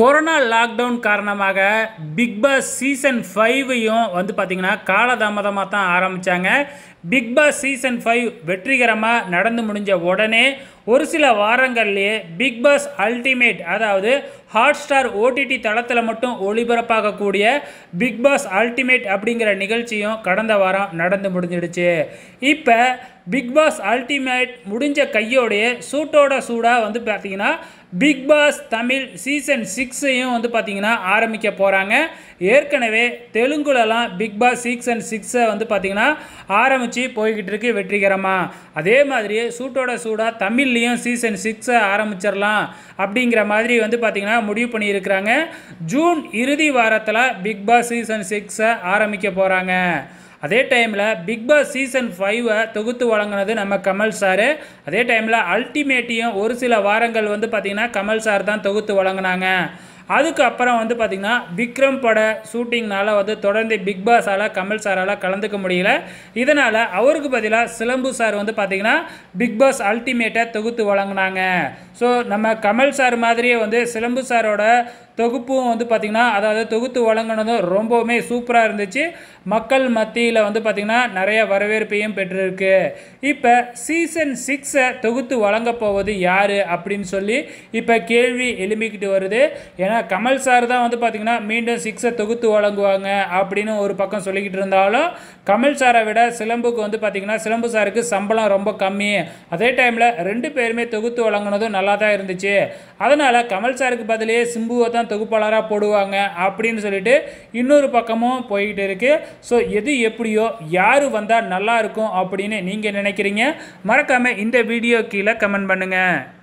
corona lockdown காரணமாக Bigg Boss season ஃபைவையும் வந்து பார்த்திங்கன்னா காலதாமதமாக தான் ஆரம்பித்தாங்க பிக் பாஸ் சீசன் ஃபைவ் வெற்றிகரமாக நடந்து முடிஞ்ச உடனே ஒரு சில வாரங்கள்லேயே பிக் பாஸ் அல்டிமேட் அதாவது ஹாட் ஸ்டார் ஓடிடி தளத்தில் மட்டும் ஒளிபரப்பாகக்கூடிய பிக் பாஸ் அல்டிமேட் அப்படிங்கிற நிகழ்ச்சியும் கடந்த வாரம் நடந்து முடிஞ்சிடுச்சு இப்போ பிக் பாஸ் அல்டிமேட் முடிஞ்ச கையோடைய சூட்டோட சூடாக வந்து பார்த்தீங்கன்னா பிக் பாஸ் தமிழ் சீசன் சிக்ஸையும் வந்து பார்த்திங்கன்னா ஆரம்பிக்க போகிறாங்க ஏற்கனவே தெலுங்குலலாம் பிக் பாஸ் சீசன் சிக்ஸை வந்து பார்த்திங்கன்னா ஆரம்பித்து போய்கிட்டு இருக்கு வெற்றிகரமாக அதே மாதிரியே சூட்டோட சூடாக தமிழ்லேயும் சீசன் சிக்ஸை ஆரம்பிச்சிடலாம் அப்படிங்கிற மாதிரி வந்து பார்த்திங்கன்னா முடிவு பண்ணியிருக்கிறாங்க ஜூன் இறுதி வாரத்தில் பிக் பாஸ் சீசன் சிக்ஸை ஆரம்பிக்க போகிறாங்க அதே டைமில் பிக் பாஸ் சீசன் ஃபைவை தொகுத்து வழங்கினது நம்ம கமல் சார் அதே டைமில் அல்டிமேட்டையும் ஒரு சில வாரங்கள் வந்து பார்த்திங்கன்னா கமல் சார் தான் தொகுத்து வழங்கினாங்க அதுக்கப்புறம் வந்து பார்த்திங்கன்னா விக்ரம் பட ஷூட்டிங்னால வந்து தொடர்ந்து பிக் பாஸால் கமல் சாரால் கலந்துக்க முடியல இதனால் அவருக்கு பதிலாக சிலம்பு சார் வந்து பார்த்திங்கன்னா பிக் பாஸ் அல்டிமேட்டை தொகுத்து வழங்கினாங்க ஸோ நம்ம கமல் சார் மாதிரியே வந்து சிலம்பு சாரோட தொகுப்பும் வந்து பார்த்திங்கன்னா அதாவது தொகுத்து வழங்கினதும் ரொம்பவுமே சூப்பராக இருந்துச்சு மக்கள் மத்தியில் வந்து பார்த்திங்கன்னா நிறைய வரவேற்பையும் பெற்றிருக்கு இப்போ சீசன் சிக்ஸை தொகுத்து வழங்க போவது யார் அப்படின்னு சொல்லி இப்போ கேள்வி எழும்பிக்கிட்டு வருது ஏன்னா கமல் சார் தான் வந்து பார்த்திங்கன்னா மீண்டும் சிக்ஸை தொகுத்து வழங்குவாங்க அப்படின்னு ஒரு பக்கம் சொல்லிக்கிட்டு இருந்தாலும் கமல் சாரை விட சிலம்புக்கு வந்து பார்த்திங்கன்னா சிலம்பு சாருக்கு சம்பளம் ரொம்ப கம்மி அதே டைமில் ரெண்டு பேருமே தொகுத்து வழங்கினதும் நல்லா தான் இருந்துச்சு அதனால் கமல் சாருக்கு பதிலே சிம்புவை தான் தொகுப்பாளராக போடுவாங்க அப்படின்னு சொல்லிட்டு இன்னொரு பக்கமும் போய்கிட்டு இருக்கு ஸோ எது எப்படியோ யார் வந்தால் நல்லா இருக்கும் அப்படின்னு நீங்கள் நினைக்கிறீங்க மறக்காமல் இந்த வீடியோ கீழே கமெண்ட் பண்ணுங்கள்